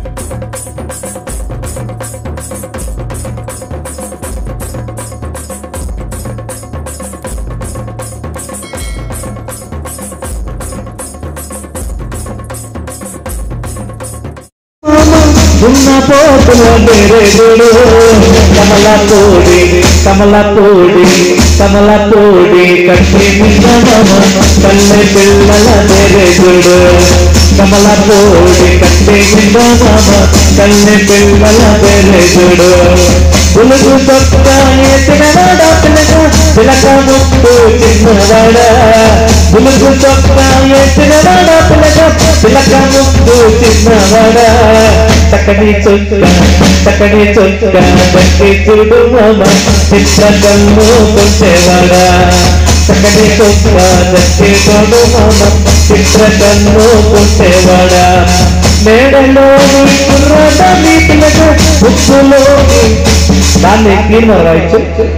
ఉన్న పోతుల బెరెదుడు కమలపూడి కమలపూడి కమలపూడి కట్టి నిజమమ కన్నె పిల్లల బెరెదుడు కమలపూడి కట్టి నిజమమ కన్నె పిల్లల బెరెదుడు పులుగు తొక్క ఎత్తినవాడ పిల్లక పిలక ముక్కు చిన్నవాడ పులుగు తొక్క ఎత్తినవాడ పిలక పిలక ముక్కు చిన్నవాడ చక్కని చొక్క చక్కని చొక్క దక్కి చూడు మామ చిత్ర కన్ను కొంచెవాడ చక్కని చొక్క దక్కి చూడు మామ చిత్ర కన్ను కొంచెవాడ మేడలో కుర్రాట నీ పిల్లక ముక్కులో దాన్ని క్లీన్ రాయచ్చు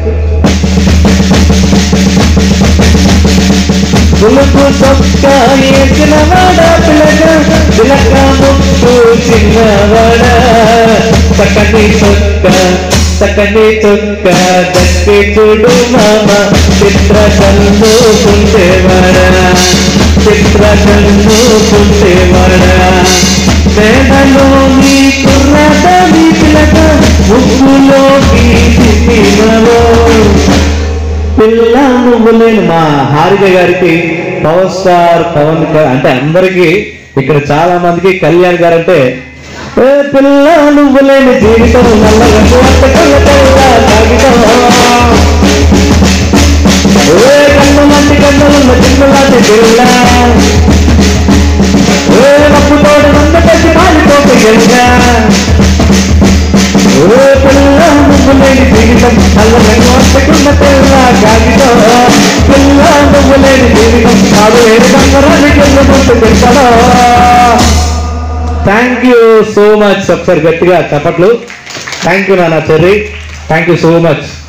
పులుపు చొక్క చిన్నవాడ పిల్లక పిలక ముక్కు చిన్నవాడ చక్కని చొక్క చక్కని చొక్క దక్కి చూడు మామ చిత్ర కన్ను కుంటేవాడ చిత్ర కన్ను కుంటేవాడ మేడలో నీ కుర్రాట నీ పిలక ముక్కులోకి తిప్పినవో పిల్ల నువ్వు నేను మా హారిక గారికి పవర్ స్టార్ పవన్ గా- అంటే అందరికి ఇక్కడ చాలా మందికి కళ్యాణ్ గారు అంటే ఏ పిల్ల నువ్వు లేని జీవితం నల్లగా కోటకల్ల తెల్ల కాగితం. ఏ కన్ను లాంటి కన్నులున్న చిన్నులాంటి పిల్ల ఏ నప్పు తోడు నన్ను పెట్టి కాలిపోతే గెలిచా ఓ పిల్ల నువ్వు లేని జీవితం అల్లరి వస్తుకున్న పిల్ల కాగితం పిల్ల నువ్వు లేని జీవితం కాదు ఏడు సంవత్సరానికి ముందు పెట్టడా థ్యాంక్ యూ సో మచ్ ఒకసారి గట్టిగా చెప్పట్లు థ్యాంక్ యూ నాన్న Cherry thank you so much